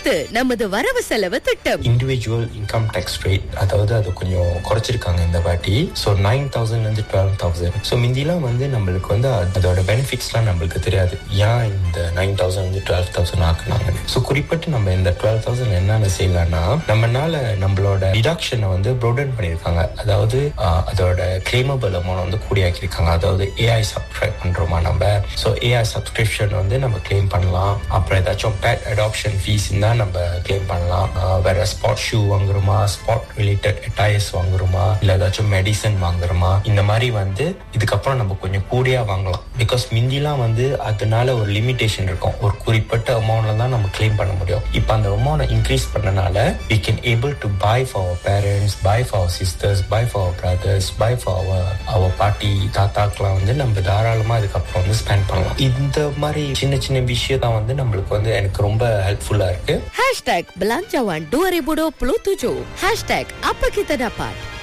அடுத்து நமது வரவு செலவு திட்டம் இண்டிவிஜுவல் இன்கம் டேக்ஸ் ரேட் அதாவது அது கொஞ்சம் குறைச்சிருக்காங்க இந்த வாட்டி ஸோ நைன் தௌசண்ட்லேருந்து டுவெல் தௌசண்ட் ஸோ மிந்திலாம் வந்து நம்மளுக்கு வந்து அதோட பெனிஃபிட்ஸ்லாம் நம்மளுக்கு தெரியாது ஏன் இந்த நைன் தௌசண்ட் வந்து டுவெல் தௌசண்ட் ஆக்குனாங்க ஸோ குறிப்பிட்டு நம்ம இந்த டுவெல் தௌசண்ட் என்னென்ன செய்யலாம்னா நம்மனால நம்மளோட டிடக்ஷனை வந்து ப்ரோடன் பண்ணியிருக்காங்க அதாவது ஆஹ், அதோட கிளைமபிள் அமௌண்ட் வந்து கூடியாக்கியிருக்காங்க அதாவது ஏஐ சப்ஸ்கிரைப் பண்றோமா நம்ம ஸோ ஏஐ சப்ஸ்கிரிப்ஷன் வந்து நம்ம கிளைம் பண்ணலாம் அப்புறம் ஏதாச்சும் பேட் அடாப்ஷன் ஃபீஸ் தான் நம்ம கிளைம் பண்ணலாம் ஆஹ், வேற ஸ்பாட் ஷூ வாங்குறோமா ஸ்பாட் ரிலேட்டட் டயர்ஸ் வாங்குறோமா இல்ல ஏதாச்சும் மெடிசன் வாங்குறோமா இந்த மாதிரி வந்து இதுக்கப்புறம் நம்ம கொஞ்சம் கூடியா வாங்கலாம் பிகாஸ் மிந்திலாம் வந்து அதனால ஒரு லிமிடேஷன் இருக்கும் ஒரு குறிப்பிட்ட அமௌண்ட்ல தான் நம்ம கிளைம் பண்ண முடியும் இப்போ அந்த அமௌண்ட் இன்க்ரீஸ் பண்ணனால we can able to buy for our parents buy for our sisters buy for our brothers buy for our our பாட்டி தாத்தாக்கெல்லாம் வந்து நம்ம தாராளமா அதுக்கப்புறம் வந்து ஸ்பெண்ட் பண்ணலாம் இந்த மாதிரி சின்ன சின்ன விஷயம் தான் வந்து நம்மளுக்கு வந்து எனக்கு ரொம்ப ஹெல்ப்ஃபுல்லா இருக்கு Hashtag Belanjawan 2027 Hashtag Apa Kita Dapat